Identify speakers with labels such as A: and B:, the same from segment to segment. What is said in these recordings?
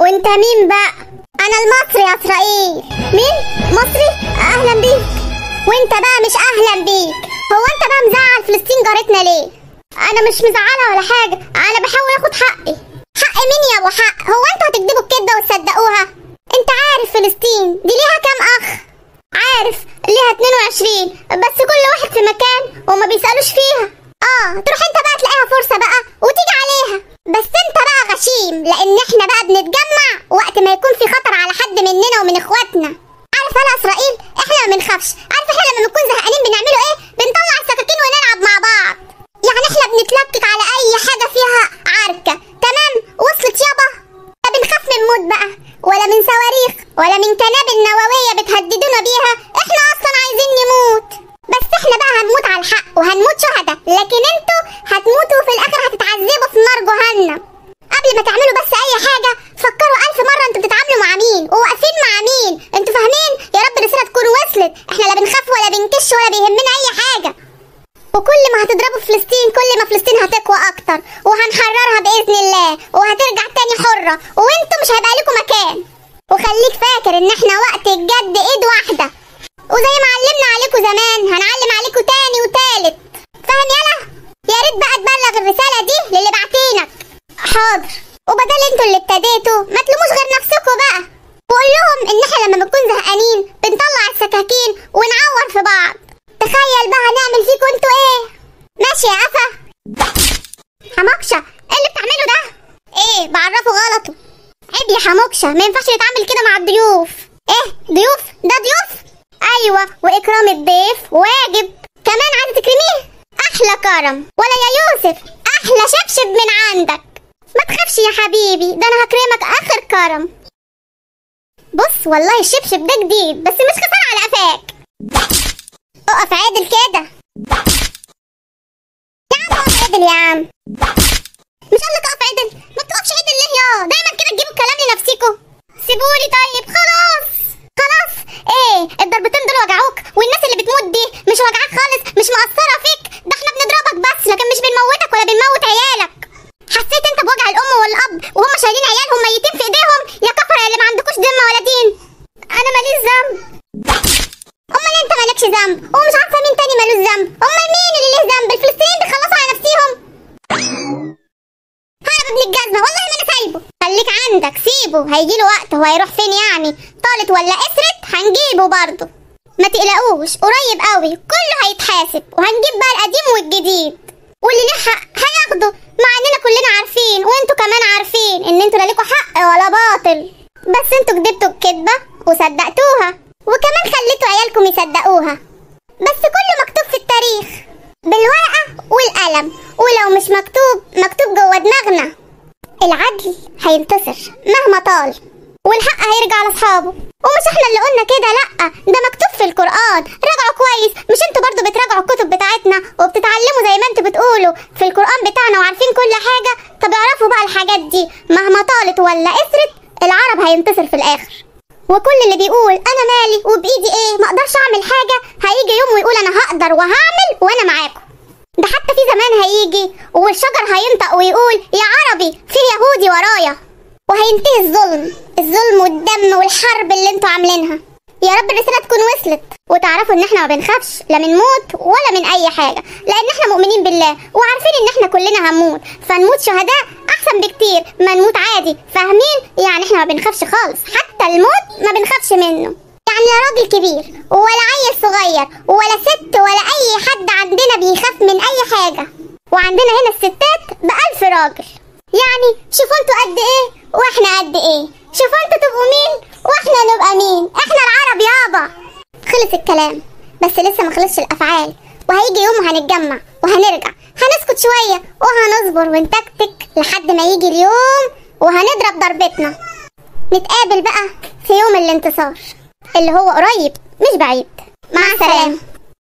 A: وانت مين بقى انا المصري يا اسرائيل مين مصري اهلا بيك وانت بقى مش اهلا بيك هو انت بقى مزعل فلسطين جارتنا ليه انا مش مزعلها ولا حاجه انا بحاول اخد حقي حق مين يا ابو حق هو انتوا هتكذبوا الكدبه وتصدقوها انت عارف فلسطين دي ليها كام اخ عارف ليها 22 بس كل واحد في مكان وما بيسالوش فيها اه تروح انت بقى تلاقيها فرصه بقى وتيجي عليها بس انت بقى غشيم لان احنا بقى بنتجمع وقت ما يكون في خطر على حد مننا ومن اخواتنا عارف يا اسرائيل احنا ما بنخافش عارف احنا لما بنكون زهقانين بنعملوا ايه بنطلع السكاكين ونلعب مع بعض يعني احنا بنتلكك على اي حاجه فيها عركه تمام وصلت يابا لا بنخاف من موت بقى ولا من صواريخ ولا من قنابل نوويه بتهددونا بيها احنا اصلا عايزين نموت بس احنا بقى هنموت على الحق وهنموت شهداء لكن انتوا هتموتوا وفي الاخر هتتعذبوا في نار جهنم قبل ما تعملوا بس اي حاجه فكروا الف مره انتوا بتتعاملوا مع مين وواقفين مع مين انتوا فاهمين يا رب الرساله تكون وصلت احنا لا بنخاف ولا بنكش ولا بيهمنا اي حاجه وكل ما هتضربوا فلسطين كل ما فلسطين هتقوى اكتر وهنحررها باذن الله وهترجع تاني حره وانتوا مش هيبقى لكم مكان وخليك فاكر ان احنا وقت الجد ايد واحده وزي ما علمنا عليكم زمان هنعلم عليكم تاني وتالت فاهم يلا يا ريت بقى تبلغ الرساله دي للي بعتينك حاضر وبدل انتوا اللي ابتديتوا ما تلوموش غير نفسكم بقى وقول لهم ان احنا لما بنكون زهقانين بنطلع السكاكين ونعور في بعض تخيل بقى هنعمل فيكم انتوا ايه ماشي يا قفا حماكشة ايه اللي بتعمله ده ايه بعرفه غلطه عيب يا حموكشة ما ينفعش يتعامل كده مع الضيوف ايه ضيوف ده ضيوف ايوه واكرام الضيف واجب كمان عايزه تكرميه احلى كرم ولا يا يوسف احلى شبشب من عندك ما تخافش يا حبيبي ده انا هكرمك اخر كرم بص والله الشبشب ده جديد بس مش خسارة على قفاك اقف عادل كده يا عم اقف عادل يا عم مش قال لك اقف عدل ما تقفش عدل ليه يا دايما كده تجيبوا الكلام لنفسكوا سيبولي طيب خلاص خلاص ايه الضربتين دول وجعوك والناس اللي بتموت دي مش وجعاك خالص مش مقصره فيك ده احنا بنضربك بس لكن مش بنموتك ولا بنموت عيالك حسيت انت بوجع الام والاب وهم شايلين عيالهم ميتين في ايديهم يا كفره اللي ما عندكوش ذمه ولا دين انا ماليش ذنب امال انت مالكش ذنب ومش عارفه مين تاني مالوش ذنب امال مين اللي ليه ذنب الفلسطينيين بيخلصوا على نفسيهم هرب ابن الجزمة والله ما انا سايبه خليك عندك سيبه هيجي له وقت هو هيروح فين يعني طالت ولا اسرت هنجيبه برضه ما تقلقوش قريب قوي كله هيتحاسب وهنجيب بقى القديم والجديد واللي ليه حق هياخده مع اننا كلنا عارفين وانتوا كمان عارفين ان انتوا لا ليكوا حق ولا باطل بس انتوا كدبتوا الكدبة وصدقتوها وكمان خليتوا عيالكم يصدقوها بس كله مكتوب في التاريخ بالورقة والقلم ولو مش مكتوب مكتوب جوه دماغنا العدل هينتصر مهما طال والحق هيرجع لاصحابه ومش احنا اللي قلنا كده لا ده مكتوب في القرآن راجعوا كويس مش انتوا برضو بتراجعوا الكتب بتاعتنا وبتتعلموا زي ما انتوا بتقولوا في القرآن بتاعنا وعارفين كل حاجة طب اعرفوا بقى الحاجات دي مهما طالت ولا اسرت العرب هينتصر في الاخر وكل اللي بيقول انا مالي وبايدي ايه ما اقدرش اعمل حاجه هيجي يوم ويقول انا هقدر وهعمل وانا معاكم ده حتى في زمان هيجي والشجر هينطق ويقول يا عربي في يهودي ورايا وهينتهي الظلم الظلم والدم والحرب اللي انتوا عاملينها يا رب الرسالة تكون وصلت وتعرفوا ان احنا ما بنخافش لا من موت ولا من اي حاجة لان احنا مؤمنين بالله وعارفين ان احنا كلنا هنموت فنموت شهداء احسن بكتير ما نموت عادي فاهمين يعني احنا ما بنخافش خالص حتى الموت ما بنخافش منه يعني لا راجل كبير ولا عيل صغير ولا ست ولا اي حد عندنا بيخاف من اي حاجة وعندنا هنا الستات بألف راجل يعني شوفوا انتوا قد ايه واحنا قد ايه شوفوا انتوا تبقوا مين واحنا نبقى مين احنا العرب يابا خلص الكلام بس لسه ما خلصش الافعال وهيجي يوم وهنتجمع وهنرجع هنسكت شوية وهنصبر ونتكتك لحد ما يجي اليوم وهنضرب ضربتنا نتقابل بقى في يوم الانتصار اللي هو قريب مش بعيد مع السلامة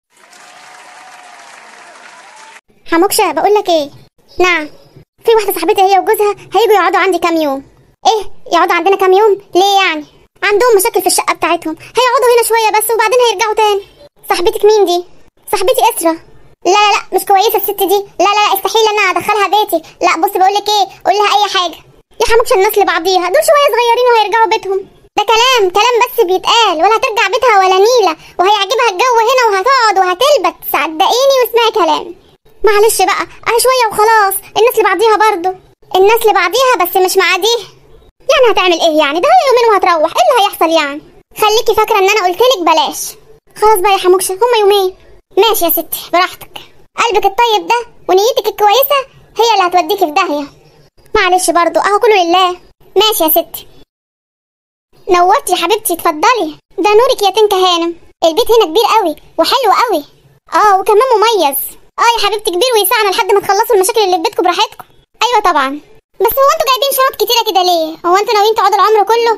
A: حموكشة بقول لك ايه نعم في واحدة صاحبتي هي وجوزها هيجوا يقعدوا عندي كام يوم ايه يقعدوا عندنا كام يوم ليه يعني عندهم مشاكل في الشقة بتاعتهم هيقعدوا هنا شوية بس وبعدين هيرجعوا تاني صاحبتك مين دي صاحبتي اسرة لا لا لا مش كويسة الست دي لا لا لا استحيل انا ادخلها بيتي لا بصي بقول لك ايه قول لها اي حاجة يا حموكش الناس لبعضيها دول شويه صغيرين وهيرجعوا بيتهم ده كلام كلام بس بيتقال ولا هترجع بيتها ولا نيله وهيعجبها الجو هنا وهتقعد وهتلبت صدقيني واسمعي كلامي معلش بقى اهي شويه وخلاص الناس لبعضيها برضه الناس لبعضيها بس مش مع دي يعني هتعمل ايه يعني ده هي يومين وهتروح ايه اللي هيحصل يعني خليكي فاكره ان انا قلتلك بلاش خلاص بقى يا حموكشه هما يومين ماشي يا ستي براحتك قلبك الطيب ده ونيتك الكويسه هي اللي هتوديكي في داهيه معلش برضو اهو كله لله ماشي يا ستي نورتي يا حبيبتي اتفضلي ده نورك يا تنكة هانم البيت هنا كبير قوي وحلو قوي اه وكمان مميز اه يا حبيبتي كبير ويسعنا لحد ما تخلصوا المشاكل اللي في بيتكم براحتكم ايوه طبعا بس هو انتوا جايبين شنط كتيره كده ليه هو انتوا ناويين تقعدوا العمر كله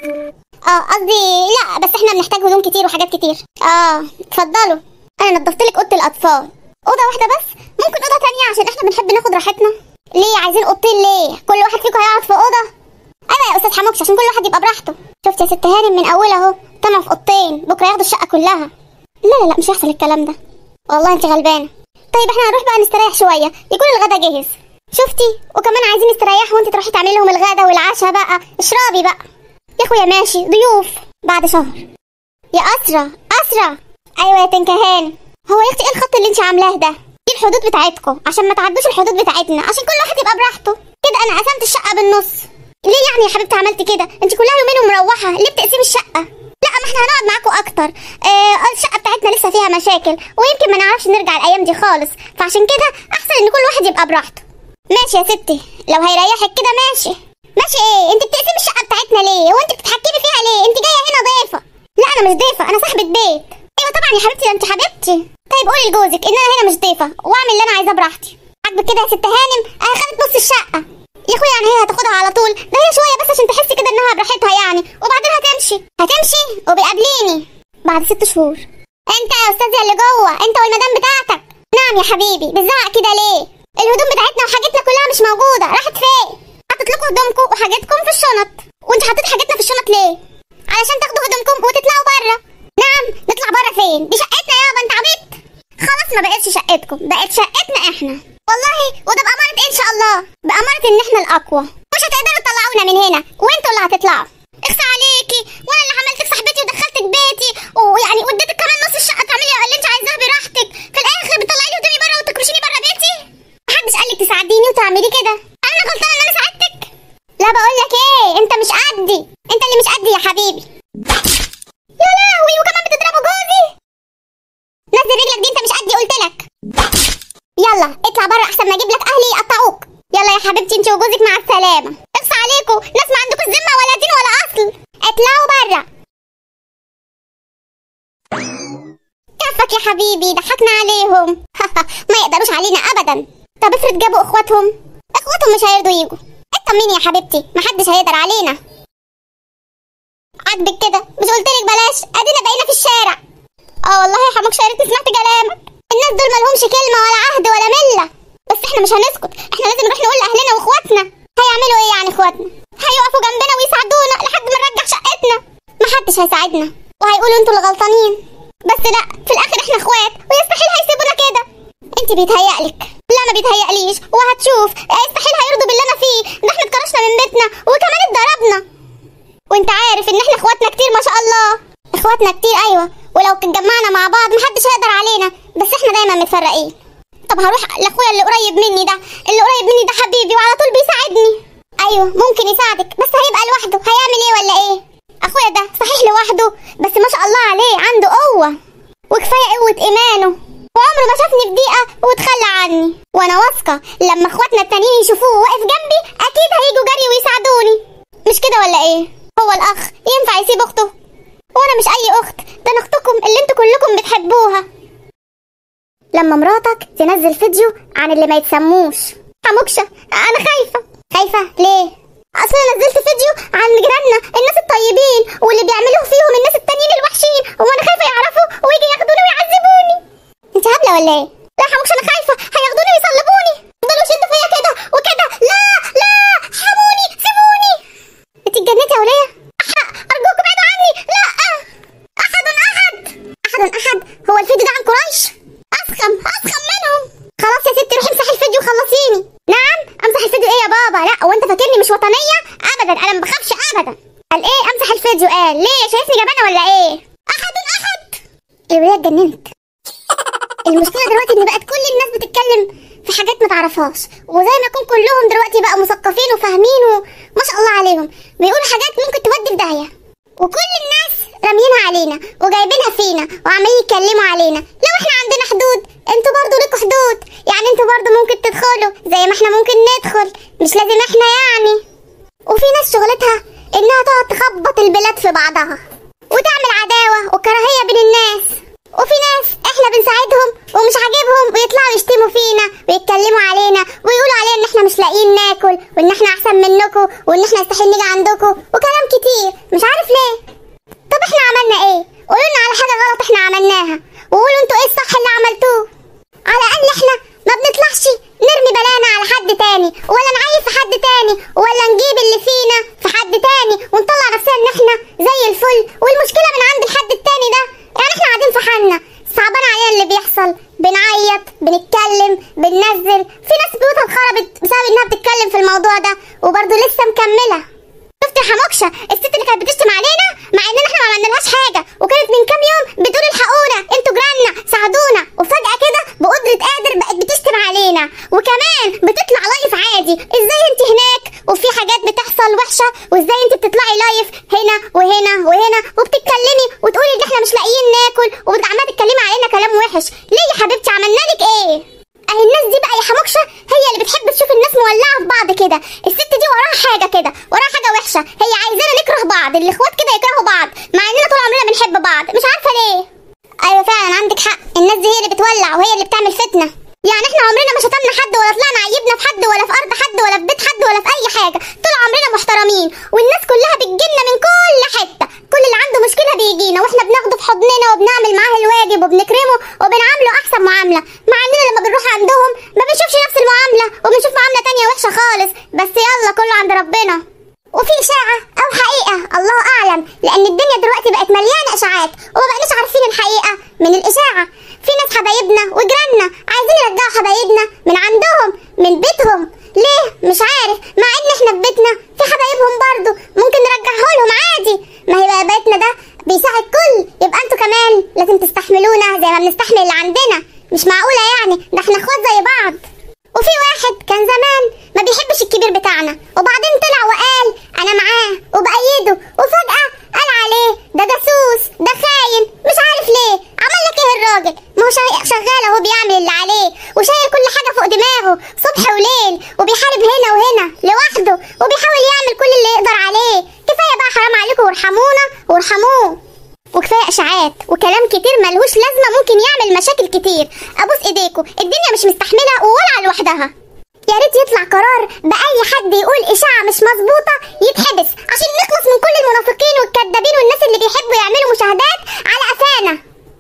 A: اه قصدي لا بس احنا بنحتاج هدوم كتير وحاجات كتير اه اتفضلوا انا نضفت لك اوضه الاطفال اوضه واحده بس ممكن اوضه تانية عشان احنا بنحب ناخد راحتنا ليه عايزين اوضتين ليه كل واحد فيكم هيقعد في اوضه ايوه يا استاذ حموكش عشان كل واحد يبقى براحته شفت يا ست هانم من اولها اهو طمع في اوضتين بكره ياخدوا الشقه كلها لا لا لا مش هيحصل الكلام ده والله انت غلبانه طيب احنا هنروح بقى نستريح شويه يكون الغدا جاهز شفتي وكمان عايزين نستريحوا وانت تروحي تعملي لهم الغدا والعشاء بقى اشربي بقى يا اخويا ماشي ضيوف بعد شهر يا اسرى اسرى ايوه يا تنكهان هو يا اختي ايه الخط اللي انت عاملاه ده دي الحدود بتاعتكم عشان ما تعدوش الحدود بتاعتنا عشان كل واحد يبقى براحته كده انا قسمت الشقه بالنص ليه يعني يا حبيبتي عملت كده انت كلها يومين ومروحه ليه بتقسمي الشقه لا ما احنا هنقعد معاكم اكتر آه الشقه بتاعتنا لسه فيها مشاكل ويمكن ما نعرفش نرجع الايام دي خالص فعشان كده احسن ان كل واحد يبقى براحته ماشي يا ستي لو هيريحك كده ماشي ماشي ايه انت بتقسمي الشقه بتاعتنا ليه هو انت بتتحكمي فيها ليه انت جايه هنا ضيفه لا انا مش ضيفه انا صاحبه بيت ايوه طبعا يا حبيبتي ده انت حبيبتي طيب قولي لجوزك ان انا هنا مش ضيفه واعمل اللي انا عايزاه براحتي عاجبك كده يا ست هانم انا خدت نص الشقه يا اخويا يعني هي هتاخدها على طول ده هي شويه بس عشان تحسي كده انها براحتها يعني وبعدين هتمشي هتمشي وبيقابليني بعد ست شهور انت يا استاذ يا اللي جوه انت والمدام بتاعتك نعم يا حبيبي بتزعق كده ليه الهدوم بتاعتنا وحاجتنا كلها مش موجوده راحت فين حطيت لكم هدومكم وحاجاتكم في الشنط وانت حطيت حاجتنا في الشنط ليه علشان تاخدوا هدومكم وتطلعوا بره نعم نطلع بره فين دي شقتنا يابا انت عبيط خلاص ما بقتش شقتكم بقت شقتنا احنا والله وده بأمارة ايه ان شاء الله بأمارة ان احنا الاقوى مش هتقدروا تطلعونا من هنا وانتوا اللي هتطلعوا اخسى عليكي وانا اللي عملتك صاحبتي ودخلتك بيتي ويعني واديتك كمان نص الشقه تعملي اللي انت عايزاه براحتك في الاخر بتطلعي لي هدومي بره وتكرشيني بره بيتي محدش قالك تساعديني وتعملي كده انا غلطانه ان انا ساعدتك لا بقول لك ايه انت مش قدي انت اللي مش قدي يا حبيبي يا لهوي وكمان بتضربوا جوزي نزل رجلك دي انت مش قدي قلت لك يلا اطلع بره احسن ما اجيب لك اهلي يقطعوك يلا يا حبيبتي انت وجوزك مع السلامه اقصى عليكم ناس ما عندكم ذمه ولا دين ولا اصل اطلعوا بره كفك يا حبيبي ضحكنا عليهم ما يقدروش علينا ابدا طب افرض جابوا اخواتهم اخواتهم مش هيرضوا يجوا اطمني يا حبيبتي محدش هيقدر علينا عاجبك كده مش قلتلك بلاش ادينا بقينا في الشارع اه والله يا حموك شاركت سمعت كلامك الناس دول مالهمش كلمه ولا عهد ولا مله بس احنا مش هنسكت احنا لازم نروح نقول لاهلنا واخواتنا هيعملوا ايه يعني اخواتنا هيقفوا جنبنا ويساعدونا لحد ما نرجع شقتنا محدش هيساعدنا وهيقولوا انتوا اللي غلطانين بس لا في الاخر احنا اخوات ويستحيل هيسيبونا كده انت بيتهيألك لا ما بيتهيأليش وهتشوف يستحيل هيرضوا باللي انا فيه ده احنا اتكرشنا من بيتنا وكمان اتضربنا وانت عارف ان احنا اخواتنا كتير ما شاء الله اخواتنا كتير ايوه ولو اتجمعنا مع بعض محدش هيقدر علينا بس احنا دايما متفرقين طب هروح لاخويا اللي قريب مني ده اللي قريب مني ده حبيبي وعلى طول بيساعدني ايوه ممكن يساعدك بس هيبقى لوحده هيعمل ايه ولا ايه اخويا ده صحيح لوحده بس ما شاء الله عليه عنده قوه وكفايه قوه ايمانه وعمره ما شافني في دقيقه وتخلى عني وانا واثقه لما اخواتنا التانيين يشوفوه واقف جنبي اكيد هيجوا جري ويساعدوني مش كده ولا ايه هو الاخ ينفع يسيب اخته وانا مش اي اخت ده انا اختكم اللي انتوا كلكم بتحبوها لما مراتك تنزل فيديو عن اللي ما يتسموش حموكشة انا خايفة خايفة ليه اصل انا نزلت فيديو عن جيراننا الناس الطيبين واللي بيعملوه فيهم الناس التانيين الوحشين وانا خايفة يعرفوا ويجي ياخدوني ويعذبوني انت هبلة ولا ايه لا حموكشة انا خايفة هياخدوني ويصلبوني يفضلوا يشدوا فيا كده وكده لا لا حموني سيبوني انت اتجننتي يا وليه أح- ارجوكم ابعدوا عني لا احد احد احد احد هو الفيديو ده عن قريش اسخم اسخم منهم خلاص يا ستي روحي امسحي الفيديو وخلصيني نعم امسح الفيديو ايه يا بابا لا هو انت فاكرني مش وطنيه ابدا انا ما بخافش ابدا قال ايه امسح الفيديو قال ليه شايفني جبانه ولا ايه احد احد الولاد جننت المشكله دلوقتي ان بقت كل الناس بتتكلم في حاجات ما تعرفهاش وزي ما يكون كلهم دلوقتي بقى مثقفين وفاهمين وما شاء الله عليهم بيقولوا حاجات ممكن تودي في داهيه وكل الناس راميينها علينا وجايبينها فينا وعمالين يتكلموا علينا لو احنا عندنا حدود انتوا برضو لكم حدود يعني انتوا برضو ممكن تدخلوا زي ما احنا ممكن ندخل مش لازم احنا يعني وفي ناس شغلتها انها تقعد تخبط البلاد في بعضها وتعمل عداوة وكراهية بين الناس وفي ناس احنا بنساعدهم ومش عاجبهم ويطلعوا يشتموا فينا ويتكلموا علينا ويقولوا علينا ان احنا مش لاقيين ناكل وان احنا احسن منكم وان احنا يستحيل نيجي عندكم وكلام كتير مش عارف ليه طب احنا عملنا ايه قولوا لنا على حاجة غلط احنا عملناها وقولوا انتوا ايه الصح اللي عملتوه على الاقل احنا ما بنطلعش نرمي بلانا على حد تاني ولا نعيب في حد تاني ولا نجيب اللي فينا في حد تاني ونطلع نفسنا ان احنا زي الفل والمشكله من عند الحد التاني ده يعني احنا قاعدين في حالنا صعبان علينا اللي بيحصل بنعيط بنتكلم بننزل في ناس بيوتها اتخربت بسبب انها بتتكلم في الموضوع ده وبرضه لسه مكمله شفت يا حموكشه الست اللي كانت بتشتم علينا مع اننا احنا ما عملنالهاش حاجه وكانت من كام يوم بتقول الحقونا انتوا جيراننا ساعدونا وفجاه كده بقدره قادر بقت بتشتم علينا وكمان بتطلع لايف عادي ازاي انت هناك وفي حاجات بتحصل وحشه وازاي انت بتطلعي لايف هنا وهنا وهنا وبتتكلمي وتقولي ان احنا مش لاقيين ناكل وبتعملي تتكلمي علينا كلام وحش ليه يا حبيبتي عملنا لك ايه اهي الناس دي بقى يا حموكشه هي اللي بتحب تشوف الناس مولعه في بعض كده الست دي وراها حاجه كده وراها حاجه وحشه هي عايزانا نكره بعض الاخوات كده يكرهوا بعض مع اننا طول عمرنا بنحب بعض مش عارفه ليه ايوه فعلا عندك حق الناس دي هي اللي بتولع وهي اللي بتعمل فتنه يعني احنا عمرنا ما شتمنا حد ولا طلعنا عيبنا في حد ولا في ارض حد ولا في بيت حد ولا في اي حاجه طول عمرنا محترمين والناس كلها بتجيلنا من كل حته كل اللي عنده مشكله بيجينا واحنا بناخده في حضننا وبنعمل معاه الواجب وبنكرمه وبنعامله احسن معامله مع اننا لما بنروح عندهم ما بنشوفش نفس المعامله وبنشوف معامله تانية وحشه خالص بس يلا كله عند ربنا وفي إشاعة أو حقيقة الله أعلم لأن الدنيا دلوقتي بقت مليانة إشاعات وما بقناش عارفين الحقيقة من الإشاعة في ناس حبايبنا وجيراننا عايزين يرجعوا حبايبنا من عندهم من بيتهم ليه مش عارف مع إن إحنا في بيتنا في حبايبهم برضو ممكن نرجعه لهم عادي ما هي بقى بيتنا ده بيساعد كل يبقى انتوا كمان لازم تستحملونا زي ما بنستحمل اللي عندنا مش معقولة يعني ده احنا اخوات زي بعض وفي واحد كان زمان ما بيحبش الكبير بتاعنا وبعدين طلع وقال انا معاه وبأيده وفجأة قال عليه ده جاسوس ده خاين مش عارف ليه عمل لك ايه الراجل ما هو شا- شغال اهو بيعمل اللي عليه وشايل كل حاجة فوق دماغه صبح وليل وبيحارب هنا وهنا لوحده وبيحاول يعمل كل اللي يقدر عليه كفاية بقى حرام عليكم وارحمونا وارحموه وكفايه اشاعات وكلام كتير ملهوش لازمه ممكن يعمل مشاكل كتير ابوس ايديكم الدنيا مش مستحمله وولع لوحدها يا ريت يطلع قرار باي حد يقول اشاعه مش مظبوطه يتحبس عشان نخلص من كل المنافقين والكذابين والناس اللي بيحبوا يعملوا مشاهدات على قفانا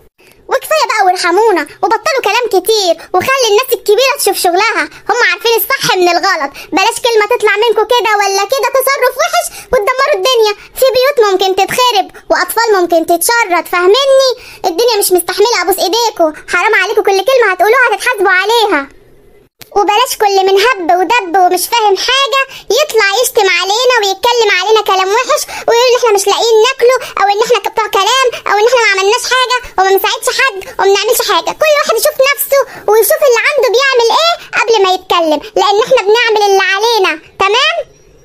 A: وكفايه بقى وارحمونا وبطلوا كلام كتير وخلي الناس الكبيره تشوف شغلها هم عارفين الصح من الغلط بلاش كلمه تطلع منكم كده ولا كده تصرف وحش وتدمروا الدنيا في بيوت ممكن تتخرب واطفال ممكن تتشرد فاهميني الدنيا مش مستحمله ابوس ايديكم حرام عليكم كل كلمه هتقولوها هتتحاسبوا عليها وبلاش كل من هب ودب ومش فاهم حاجة يطلع يشتم علينا ويتكلم علينا كلام وحش ويقول ان احنا مش لاقيين ناكله او ان احنا بتوع كلام او ان احنا ما عملناش حاجة وما بنساعدش حد وما بنعملش حاجة كل واحد يشوف نفسه ويشوف اللي عنده بيعمل ايه قبل ما يتكلم لان احنا بنعمل اللي علينا تمام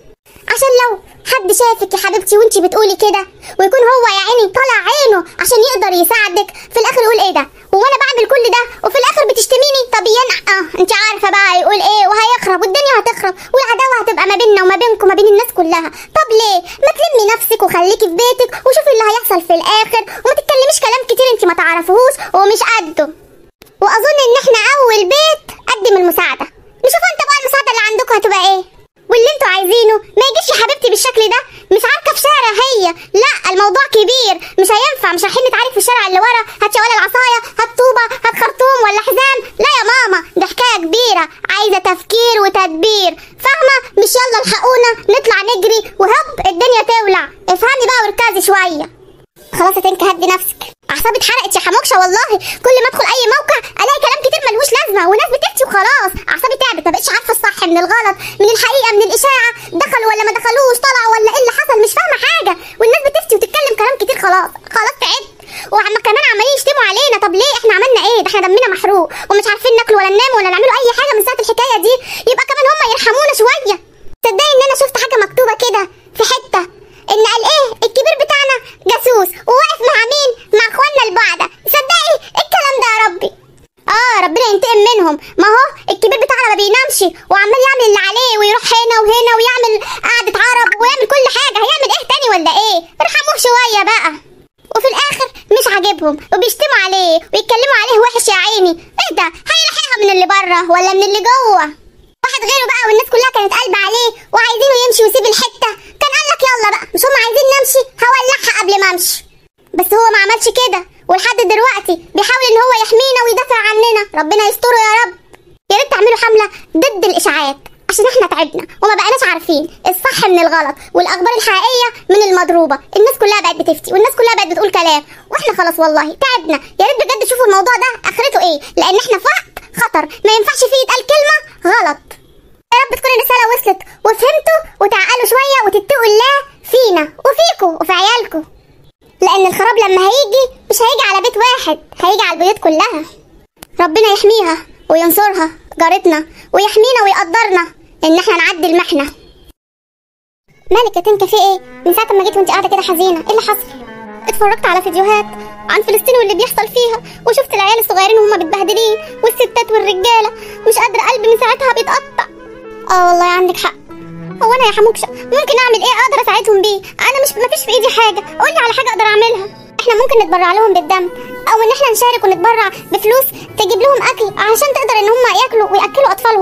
A: عشان لو حد شافك يا حبيبتي وانتي بتقولي كده ويكون هو يا عيني طالع عينه عشان يقدر يساعدك في الاخر يقول ايه ده هو انا بعمل كل ده وفي الاخر بتشتميني طب ين اه انت عارفه بقى يقول ايه وهيخرب والدنيا هتخرب والعداوه هتبقى ما بيننا وما بينكم وما بين الناس كلها طب ليه ما تلمي نفسك وخليكي في بيتك وشوفي اللي هيحصل في الاخر وما تتكلميش كلام كتير انت ما تعرفوهوش ومش قده واظن ان احنا اول بيت قدم المساعده نشوف انت بقى المساعده اللي عندكم هتبقى ايه واللي انتوا عايزينه ما يجيش يا حبيبتي بالشكل ده مش عاركه في شارع هي لا الموضوع كبير مش هينفع مش رايحين نتعارك في الشارع اللي ورا هات ولا العصايه هات طوبه هات خرطوم ولا حزام لا يا ماما ده حكايه كبيره عايزه تفكير وتدبير فاهمه مش يلا الحقونا نطلع نجري وهب الدنيا تولع افهمي بقى واركزي شويه خلاص يا تنك هدي نفسك اعصابي اتحرقت يا حموكشه والله كل ما ادخل اي موقع الاقي كلام كتير ملهوش لازمه وناس بتفتي وخلاص اعصابي تعبت ما بقتش عارفه الصح من الغلط من الحقيقه من الاشاعه دخلوا ولا ما دخلوش طلعوا كده في حته ان قال ايه الكبير بتاعنا جاسوس وواقف مع مين مع اخواننا البعده تصدقي الكلام ده يا ربي اه ربنا ينتقم منهم ما هو الكبير بتاعنا ما بينامش وعمال يعمل اللي عليه ويروح هنا وهنا ويعمل قعدة عرب ويعمل كل حاجة هيعمل ايه تاني ولا ايه ارحموه شوية بقى وفي الاخر مش عاجبهم وبيشتموا عليه ويتكلموا عليه وحش يا عيني ايه ده هيلحقها من اللي بره ولا من اللي جوه واحد غيره بقى والناس كلها كانت قلبة عليه وعايزينه يمشي ويسيب الحتة كان قال لك يلا بقى مش هم عايزين نمشي هولعها قبل ما امشي بس هو ما عملش كده ولحد دلوقتي بيحاول ان هو يحمينا ويدافع عننا ربنا يستره يا رب يا ريت تعملوا حملة ضد الاشاعات عشان احنا تعبنا وما بقناش عارفين الصح من الغلط والاخبار الحقيقيه من المضروبه الناس كلها بقت بتفتي والناس كلها بقت بتقول كلام واحنا خلاص والله تعبنا يا ريت بجد شوفوا الموضوع ده اخرته ايه لان احنا في وقت خطر ما ينفعش فيه يتقال كلمه غلط يا رب تكون الرساله وصلت وفهمتوا وتعقلوا شويه وتتقوا الله فينا وفيكوا وفي عيالكوا لان الخراب لما هيجي مش هيجي على بيت واحد هيجي على البيوت كلها ربنا يحميها وينصرها جارتنا ويحمينا ويقدرنا ان احنا نعدي المحنه مالك يا تنكه في ايه من ساعه ما جيت وانت قاعده كده حزينه ايه اللي حصل اتفرجت على فيديوهات عن فلسطين واللي بيحصل فيها وشفت العيال الصغيرين وهم متبهدلين والستات والرجاله مش قادره قلبي من ساعتها بيتقطع اه والله عندك حق هو انا يا حموكشه ممكن اعمل ايه اقدر اساعدهم بيه انا مش مفيش في ايدي حاجه قولي على حاجه اقدر اعملها احنا ممكن نتبرع لهم بالدم او ان احنا نشارك ونتبرع بفلوس تجيب لهم اكل علشان تقدر ان هم ياكلوا وياكلوا اطفالهم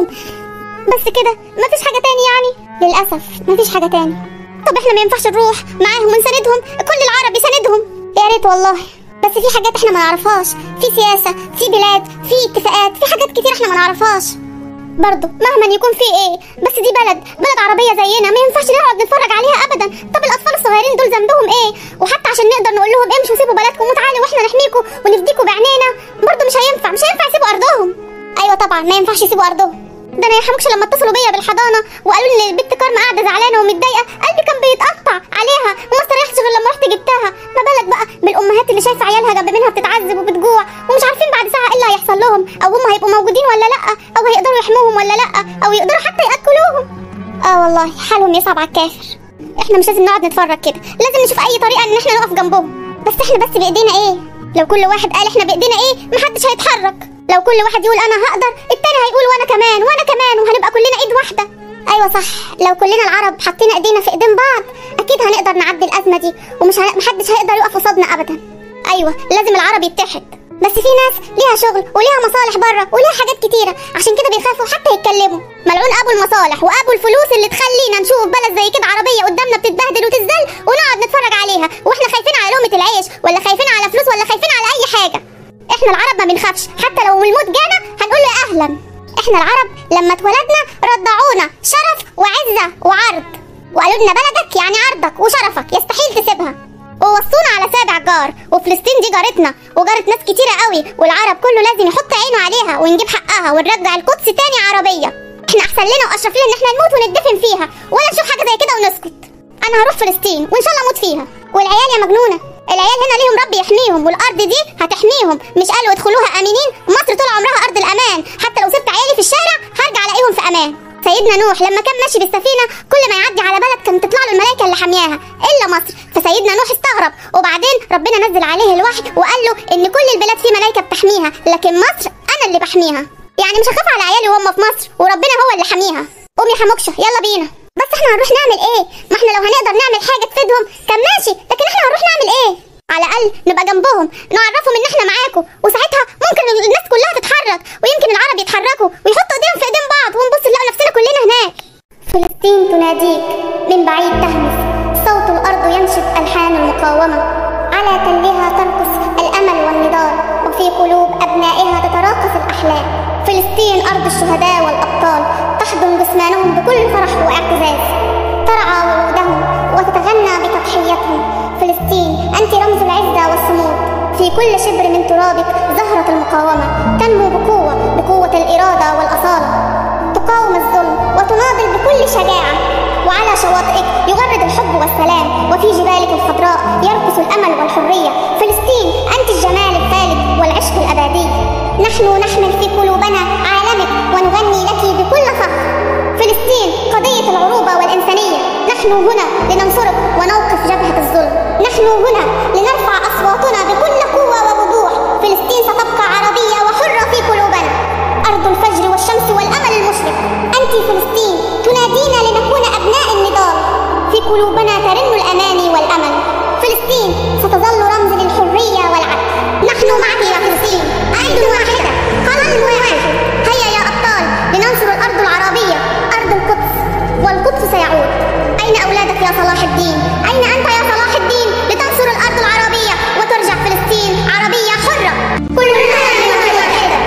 A: بس كده مفيش حاجه تاني يعني للاسف مفيش حاجه تاني طب احنا ما ينفعش نروح معاهم ونساندهم كل العرب يساندهم يا ريت والله بس في حاجات احنا ما نعرفهاش في سياسه في بلاد في اتفاقات في حاجات كتير احنا ما نعرفهاش برضه مهما يكون في ايه بس دي بلد بلد عربيه زينا ما ينفعش نقعد نتفرج عليها ابدا طب الاطفال الصغيرين دول ذنبهم ايه وحتى عشان نقدر نقول لهم امشوا سيبوا بلدكم وتعالوا واحنا نحميكم ونفديكم بعينينا برضه مش هينفع مش هينفع يسيبوا ارضهم ايوه طبعا ما ينفعش يسيبوا ارضهم ده انا يا حموكش لما اتصلوا بيا بالحضانه وقالوا لي البت كارما قاعده زعلانه ومتضايقه قلبي كان بيتقطع عليها وما استريحتش غير لما رحت جبتها ما بالك بقى بالامهات اللي شايفه عيالها جنب منها بتتعذب وبتجوع ومش عارفين بعد ساعه ايه اللي هيحصل لهم او هم هيبقوا موجودين ولا لا او هيقدروا يحموهم ولا لا او يقدروا حتى ياكلوهم اه والله حالهم يصعب على الكافر احنا مش لازم نقعد نتفرج كده لازم نشوف اي طريقه ان احنا نقف جنبهم بس احنا بس بايدينا ايه لو كل واحد قال احنا بايدينا ايه محدش هيتحرك لو كل واحد يقول انا هقدر التاني هيقول وانا كمان وانا كمان وهنبقى كلنا ايد واحده ايوه صح لو كلنا العرب حطينا ايدينا في ايدين بعض اكيد هنقدر نعدي الازمه دي ومش ه... محدش هيقدر يقف قصادنا ابدا ايوه لازم العرب يتحد بس في ناس ليها شغل وليها مصالح بره وليها حاجات كتيره عشان كده بيخافوا حتى يتكلموا ملعون ابو المصالح وابو الفلوس اللي تخلينا نشوف بلد زي كده عربيه قدامنا بتتبهدل وتذل ونقعد نتفرج عليها واحنا خايفين على لقمه العيش ولا خايفين على فلوس ولا خايفين على اي حاجه احنا العرب ما بنخافش حتى لو الموت جانا هنقول له اهلا احنا العرب لما اتولدنا رضعونا شرف وعزه وعرض وقالوا لنا بلدك يعني عرضك وشرفك يستحيل تسيبها ووصونا على سابع جار وفلسطين دي جارتنا وجارة ناس كتيرة قوي والعرب كله لازم يحط عينه عليها ونجيب حقها ونرجع القدس تاني عربية احنا احسن لنا واشرف لنا ان احنا نموت وندفن فيها ولا نشوف حاجة زي كده ونسكت انا هروح فلسطين وان شاء الله اموت فيها والعيال يا مجنونة العيال هنا ليهم رب يحميهم والارض دي هتحميهم مش قالوا ادخلوها امنين مصر طول عمرها ارض الامان حتى لو سبت عيالي في الشارع هرجع الاقيهم في امان سيدنا نوح لما كان ماشي بالسفينه كل ما يعدي على بلد كانت تطلع له الملائكه اللي حامياها الا مصر فسيدنا نوح استغرب وبعدين ربنا نزل عليه الوحي وقال له ان كل البلاد فيه ملائكه بتحميها لكن مصر انا اللي بحميها يعني مش هخاف على عيالي وهم في مصر وربنا هو اللي حاميها قوم يا حموكشه يلا بينا بس احنا هنروح نعمل ايه ما احنا لو هنقدر نعمل حاجه تفيدهم كان ماشي لكن احنا هنروح نعمل ايه على الاقل نبقى جنبهم نعرفهم ان احنا معاكم وساعتها ممكن الناس كلها تتحرك ويمكن العرب يتحركوا ويحطوا ايديهم في ايدين بعض ونبص نلاقي نفسنا كلنا هناك فلسطين تناديك من بعيد تهمس صوت الارض ينشد الحان المقاومه على تلها ترقص الامل والنضال وفي قلوب ابنائها تتراقص الاحلام فلسطين ارض الشهداء والابطال تحضن جثمانهم بكل فرح واعتزاز ترعى وعودهم وتتغنى بتضحيتهم فلسطين أنت رمز العزة والصمود في كل شبر من ترابك زهرة المقاومة تنمو بقوة بقوة الإرادة والأصالة تقاوم الظلم وتناضل بكل شجاعة وعلى شواطئك يغرد الحب والسلام وفي جبالك الخضراء يرقص الأمل والحرية فلسطين أنت الجمال الخالد والعشق الأبدي نحن نحمل في قلوبنا عالمك ونغني لك بكل فخر فلسطين قضية العروبة والإنسانية نحن نحن هنا لننصرك ونوقف جبهة الظلم نحن هنا لنرفع أصواتنا بكل قوة ووضوح فلسطين ستبقى عربية وحرة في قلوبنا أرض الفجر والشمس والأمل المشرق أنت فلسطين تنادينا لنكون أبناء النضال في قلوبنا ترن الأماني والأمل فلسطين ستظل رمز للحرية والعدل نحن معك يا فلسطين أيد واحدة قلم واحد هيا يا أبطال لننصر الأرض العربية أرض القدس والقدس سيعود أين أولادك يا صلاح الدين؟ أين أنت يا صلاح الدين لتنصر الأرض العربية وترجع فلسطين عربية حرة كلنا كلمة واحدة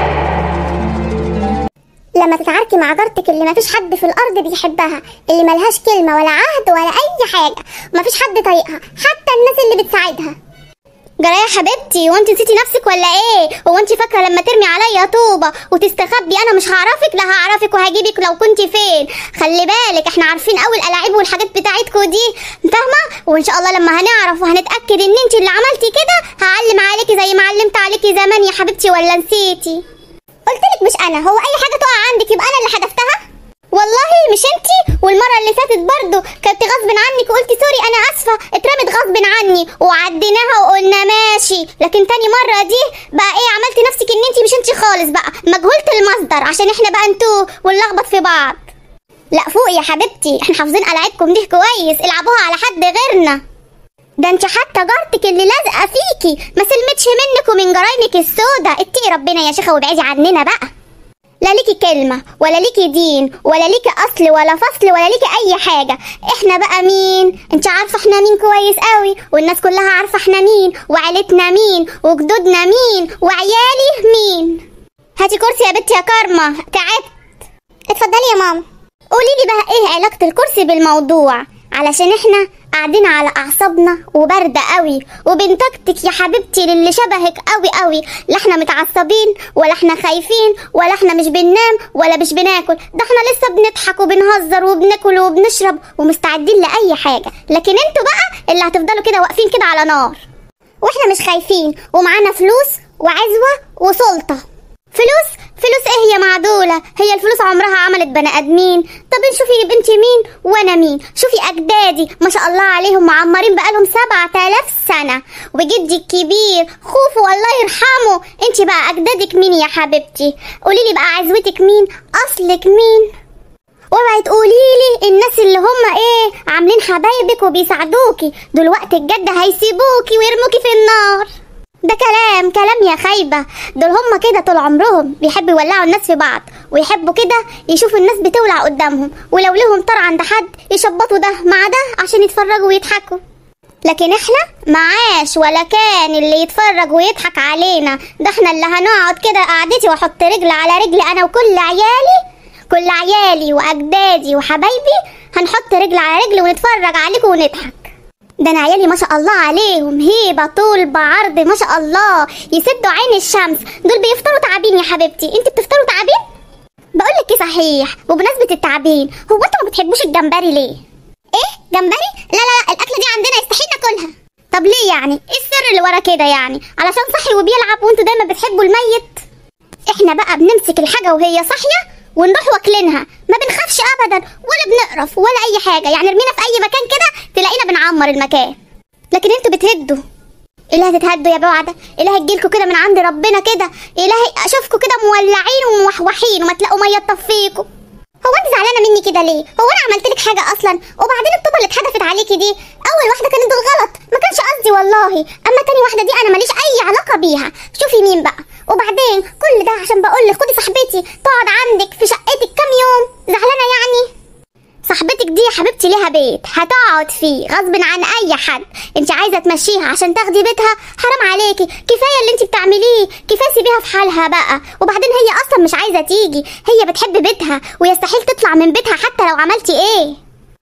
A: لما تتعاركي مع جارتك اللي مفيش حد في الارض بيحبها اللي ملهاش كلمه ولا عهد ولا اي حاجه مفيش حد طايقها حتى الناس اللي بتساعدها جرى يا حبيبتي وانت نسيتي نفسك ولا ايه هو انت فاكره لما ترمي عليا طوبه وتستخبي انا مش هعرفك لا هعرفك وهجيبك لو كنت فين خلي بالك احنا عارفين قوي الالعاب والحاجات بتاعتكوا دي فاهمه وان شاء الله لما هنعرف وهنتاكد ان انت اللي عملتي كده هعلم عليكي زي ما علمت عليكي زمان يا حبيبتي ولا نسيتي قلت لك مش انا هو اي حاجه تقع عندك يبقى انا اللي حدفتها والله مش انتي والمره اللي فاتت برضو كنت غصب عنك وقلتي سوري انا اسفه اترمت غصب عني وعديناها وقلنا ماشي لكن تاني مره دي بقى ايه عملتي نفسك ان انتي مش انتي خالص بقى مجهوله المصدر عشان احنا بقى انتوا ونلخبط في بعض لا فوق يا حبيبتي احنا حافظين العابكم دي كويس العبوها على حد غيرنا ده انت حتى جارتك اللي لازقه فيكي ما سلمتش منك ومن جرايمك السودا اتقي ربنا يا شيخه وابعدي عننا بقى لا ليكي كلمة ولا ليكي دين ولا ليكي أصل ولا فصل ولا ليكي أي حاجة احنا بقى مين انت عارفة احنا مين كويس قوي والناس كلها عارفة احنا مين وعيلتنا مين وجدودنا مين وعيالي مين هاتي كرسي يا بنتي يا كارما تعبت اتفضلي يا ماما قولي لي بقى ايه علاقة الكرسي بالموضوع علشان احنا قاعدين على اعصابنا وبارده قوي وبنتكتك يا حبيبتي للي شبهك قوي قوي لا احنا متعصبين ولا احنا خايفين ولا احنا مش بننام ولا مش بناكل ده احنا لسه بنضحك وبنهزر وبناكل وبنشرب ومستعدين لاي حاجه لكن انتوا بقى اللي هتفضلوا كده واقفين كده على نار واحنا مش خايفين ومعانا فلوس وعزوه وسلطه فلوس فلوس ايه يا معدولة هي الفلوس عمرها عملت بني ادمين طب شوفي بنتي مين وانا مين شوفي اجدادي ما شاء الله عليهم معمرين بقالهم سبعة آلاف سنة وجدي الكبير خوفو الله يرحمه انت بقى اجدادك مين يا حبيبتي قولي لي بقى عزوتك مين اصلك مين اوعي تقولي لي الناس اللي هم ايه عاملين حبايبك وبيساعدوكي دول وقت الجد هيسيبوكي ويرموكي في النار ده كلام كلام يا خايبة دول هما كده طول عمرهم بيحبوا يولعوا الناس في بعض ويحبوا كده يشوفوا الناس بتولع قدامهم ولو لهم طار عند حد يشبطوا ده مع ده عشان يتفرجوا ويضحكوا لكن احنا معاش ولا كان اللي يتفرج ويضحك علينا ده احنا اللي هنقعد كده قعدتي واحط رجل على رجل انا وكل عيالي كل عيالي واجدادي وحبايبي هنحط رجل على رجل ونتفرج عليكم ونضحك ده انا عيالي ما شاء الله عليهم هيبه طول بعرض ما شاء الله يسدوا عين الشمس دول بيفطروا تعابين يا حبيبتي انت بتفطروا تعابين بقول لك ايه صحيح وبمناسبه التعابين هو انتوا ما بتحبوش الجمبري ليه ايه جمبري لا لا لا الاكله دي عندنا يستحيل ناكلها طب ليه يعني ايه السر اللي ورا كده يعني علشان صحي وبيلعب وانتوا دايما بتحبوا الميت احنا بقى بنمسك الحاجه وهي صاحيه ونروح واكلينها ما بنخافش ابدا ولا بنقرف ولا اي حاجه يعني ارمينا في اي مكان كده تلاقينا بنعمر المكان لكن انتوا بتهدوا إلهي تتهدوا يا بعدة إلهي تجيلكوا كده من عند ربنا كده إلهي أشوفكوا كده مولعين وموحوحين وما تلاقوا مية تطفيكوا هو انت زعلانه مني كده ليه هو انا عملت لك حاجه اصلا وبعدين الطوبه اللي اتحدفت عليكي دي اول واحده كانت بالغلط ما كانش قصدي والله اما تاني واحده دي انا ماليش اي علاقه بيها شوفي مين بقى وبعدين كل ده عشان بقول لك خدي صاحبتي تقعد عندك في شقتك كام يوم زعلانه يعني صاحبتك دي يا حبيبتي ليها بيت هتقعد فيه غصب عن اي حد انت عايزه تمشيها عشان تاخدي بيتها حرام عليكي كفايه اللي انت بتعمليه كفايه سيبيها في حالها بقى وبعدين هي اصلا مش عايزه تيجي هي بتحب بيتها ويستحيل تطلع من بيتها حتى لو عملتي ايه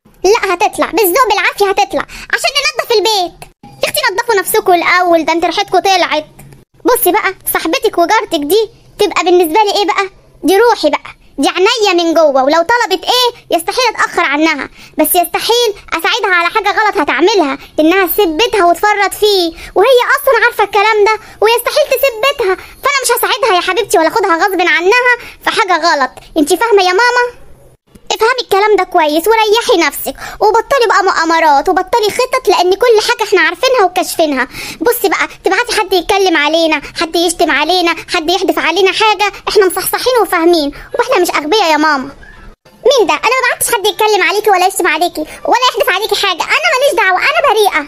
A: لا هتطلع بالذوق بالعافيه هتطلع عشان ننضف البيت يا اختي نضفوا نفسكم الاول ده انت ريحتكم طلعت بصي بقى صاحبتك وجارتك دي تبقى بالنسبه لي ايه بقى دي روحي بقى دي عينيا من جوه ولو طلبت ايه يستحيل اتاخر عنها بس يستحيل اساعدها على حاجه غلط هتعملها انها تسيب بيتها وتفرط فيه وهي اصلا عارفه الكلام ده ويستحيل تسيب بيتها فانا مش هساعدها يا حبيبتي ولا اخدها غصب عنها في حاجه غلط انت فاهمه يا ماما افهمي الكلام ده كويس وريحي نفسك وبطلي بقى مؤامرات وبطلي خطط لان كل حاجه احنا عارفينها وكاشفينها بصي بقى تبعتي حد يتكلم علينا حد يشتم علينا حد يحدف علينا حاجه احنا مصحصحين وفاهمين واحنا مش اغبياء يا ماما مين ده انا ما بعتش حد يتكلم عليكي ولا يشتم عليكي ولا يحدف عليكي حاجه انا ماليش دعوه انا بريئه